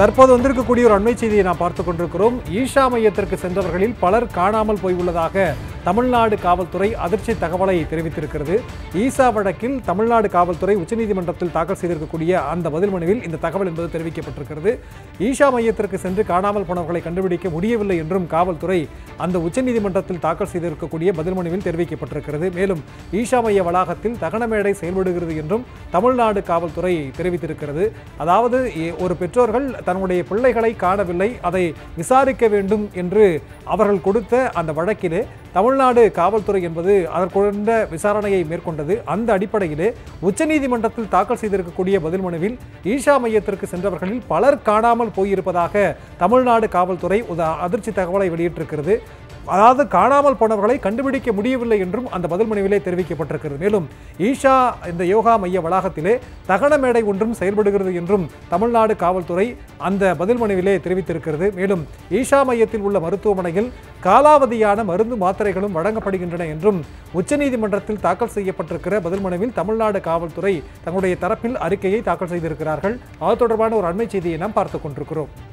தற்போது வந்திருக்கக்கூடிய ஒரு அண்மை செய்தியை நாம் பார்த்துக் கொண்டிருக்கிறோம் ஈஷா மையத்திற்கு சென்றவர்களில் பலர் காணாமல் போய் உள்ளதாக தமிழ்நாடு காவல்துறை அதிர்ச்சி தகவலை தெரிவித்திருக்கிறது ஈசா வழக்கில் தமிழ்நாடு காவல்துறை உச்சநீதிமன்றத்தில் தாக்கல் செய்திருக்கக்கூடிய அந்த பதில் மனுவில் இந்த தகவல் என்பது தெரிவிக்கப்பட்டிருக்கிறது ஈஷா மையத்திற்கு சென்று காணாமல் போனவர்களை கண்டுபிடிக்க முடியவில்லை என்றும் காவல்துறை அந்த உச்சநீதிமன்றத்தில் தாக்கல் செய்திருக்கக்கூடிய பதில் மனுவில் தெரிவிக்கப்பட்டிருக்கிறது மேலும் ஈஷா மைய வளாகத்தில் தகனமேடை செயல்படுகிறது என்றும் தமிழ்நாடு காவல்துறை தெரிவித்திருக்கிறது அதாவது எ- ஒரு பெற்றோர்கள் தன்னுடைய பிள்ளைகளை காணவில்லை அதை விசாரிக்க வேண்டும் என்று அவர்கள் கொடுத்த அந்த வழக்கிலே தமிழ்நாடு காவல்துறை என்பது அதற்குண்ட விசாரணையை மேற்கொண்டது அந்த அடிப்படையிலே உச்சநீதிமன்றத்தில் தாக்கல் செய்திருக்கக்கூடிய பதில் மனுவில் ஈஷா மையத்திற்கு சென்றவர்களில் பலர் காணாமல் போயிருப்பதாக தமிழ்நாடு காவல்துறை ஒரு அதிர்ச்சி தகவலை வெளியிட்டிருக்கிறது அதாவது காணாமல் போனவர்களை கண்டுபிடிக்க முடியவில்லை என்றும் அந்த பதில் மனுவிலே தெரிவிக்கப்பட்டிருக்கிறது மேலும் ஈஷா இந்த யோகா மைய வளாகத்திலே தகன மேடை ஒன்றும் செயல்படுகிறது என்றும் தமிழ்நாடு காவல்துறை அந்த பதில் மனுவிலே தெரிவித்திருக்கிறது மேலும் ஈஷா மையத்தில் உள்ள மருத்துவமனையில் காலாவதியான மருந்து மாத்திரைகளும் வழங்கப்படுகின்றன என்றும் உச்சநீதிமன்றத்தில் தாக்கல் செய்யப்பட்டிருக்கிற பதில் மனுவில் தமிழ்நாடு காவல்துறை தங்களுடைய தரப்பில் அறிக்கையை தாக்கல் செய்திருக்கிறார்கள் அது தொடர்பான ஒரு அண்மை செய்தியை நாம் பார்த்துக் கொண்டிருக்கிறோம்